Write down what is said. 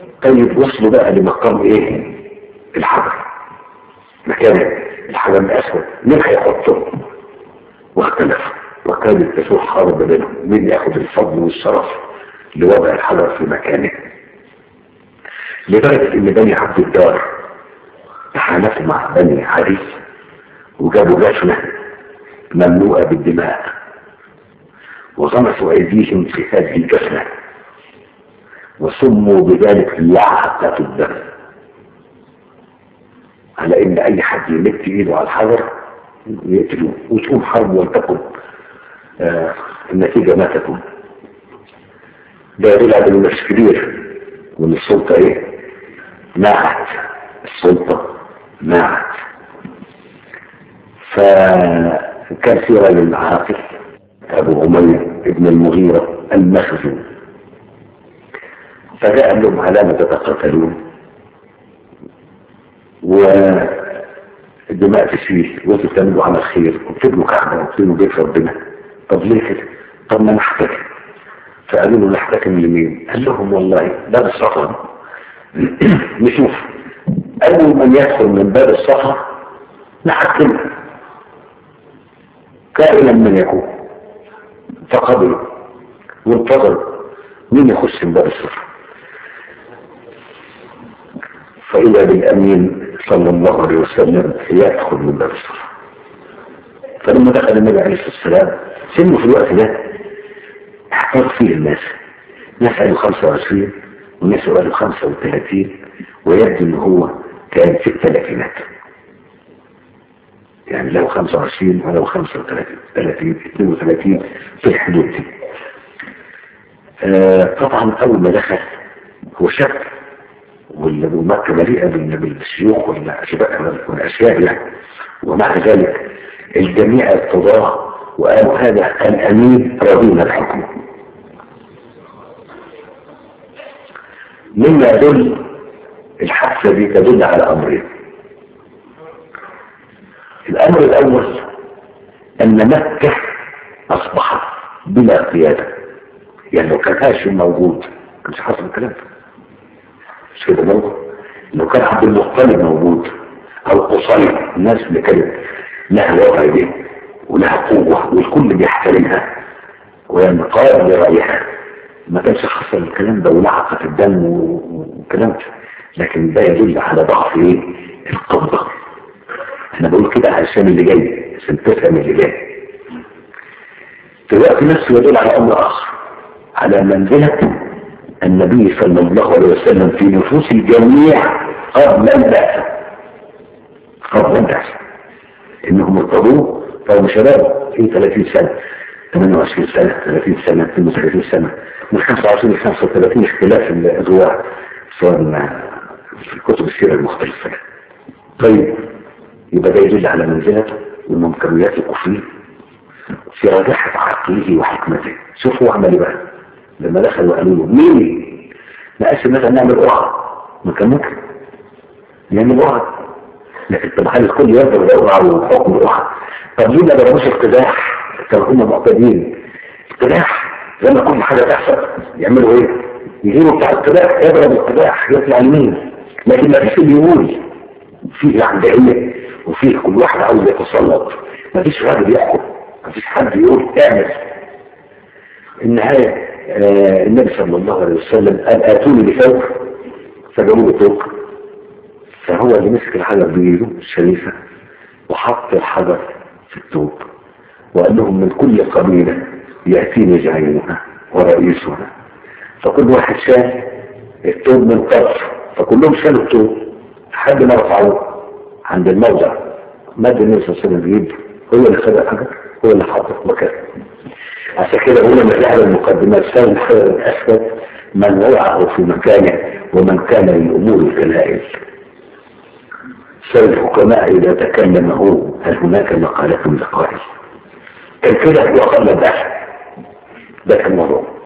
طيب وصلوا بقى لمقام ايه الحجر مكان الحجر الاسود مين هيحطه واختلف وكانت تسوق حرب بينهم مين ياخد الفضل والشرف لوضع الحجر في مكانه لدرجة ان بني عبد الدار تحالفوا مع بني عدي وجابوا جفنة مملوءة بالدماء وغمسوا ايديهم في هذه الجفنة وسموا بذلك لعقة الدم على ان اي حد يمد ايده على الحجر يقتلوه وتقوم حرب ولتكن آه النتيجة ما تكون ده يدل على انه مش كبير وان السلطة ايه ماعت السلطة ماعت فكان في رجل عاقل ابو عمير ابن المغيرة المخزوم فجاء لهم علامة تتقاتلون والدماء تسيل وانتوا بتعملوا عمل خير وبتبنوا كعبة وبتبنوا بيت ربنا طب ليه كده؟ طب ما نحتكم فقالوا له نحتكم لمين؟ قال لهم والله باب السفر نشوف أول من يدخل من باب السفر نحكمه كائنا من يكون فقبلوا وانتظروا مين يخش من باب السفر فإذا بالأمين صلى الله عليه وسلم يدخل من باب السفر فلما دخل النبي عليه الصلاة والسلام سنه في الوقت ده احتار فيه الناس ناس قالوا 25 وناس قالوا 35 ويبدو ان هو كان في الثلاثينات يعني لو 25 ولو 35 30 32 في الحدود دي آه طبعا اول ما دخل هو شاب والمكة مليئة بالشيوخ والأشياء يعني ومع ذلك الجميع ارتضاه وقالوا هذا الأمين رضينا الحكم مما يدل الحادثة دي تدل على أمرين الأمر الأول أن مكة أصبحت بلا قيادة يعني لو كان هاشم موجود كانش حصل الكلام ده مش كده برضه لو كان عبد المطلب موجود او قصي الناس اللي كانت لها وضع دي ولها قوة والكل بيحترمها وينقاد لرأيها ما كانش حصل الكلام ده ولعقة الدم والكلام ده لكن ده يدل على ضعف ايه القبضة انا بقول كده عشان اللي جاي عشان تفهم اللي جاي دلوقتي نفسه يدل على امر اخر على منزلة النبي صلى الله عليه وسلم في نفوس الجميع قبل البعثة قبل البعثة انهم ارتضوه فهم شباب في 30 سنة 28 سنة 30 سنة 32 سنة من 25 ل 35 اختلاف الأزواج سواء في الكتب السيرة المختلفة طيب يبقى ده يدل على منزلته والممكنيات الكفرية في رجاحة عقله وحكمته شوفوا عمل ايه بقى لما دخلوا قالوا له مين نقسم مثلا نعمل قرعة ما كان ممكن نعمل قرعة لكن طب هل الكل يقدر يقرع وحكم القرعة طب ليه ما ضربوش اقتداح كانوا هم معتادين اقتداح زي ما كل حاجة تحصل يعملوا ايه يجيبوا بتاع اقتداح يضرب اقتداح يطلع يمين لكن ما فيش اللي يقول فيه عندعية وفيه كل واحد عاوز يتسلط ما فيش راجل يحكم ما فيش حد يقول اعمل النهاية آه النبي صلى الله عليه وسلم قال اتوني بثوب فجابوا له ثوب فهو اللي مسك الحجر بيده الشريفة وحط الحجر في الثوب وقال لهم من كل قبيلة يأتيني زعيمها ورئيسها فكل واحد شال الثوب من طرف فكلهم شالوا الثوب لحد ما رفعوه عند الموضع مد النبي صلى الله عليه وسلم بيده هو اللي خد الحجر هو اللي حطه في مكانه عشان كده هنا من اهل المقدمات سال الحجر الاسود من وضعه في مكانه ومن كان للامور الجلائل سال الحكماء اذا تكلم هو هل هناك مقالة لقائل كان كده هو قبل البحث ده كان الموضوع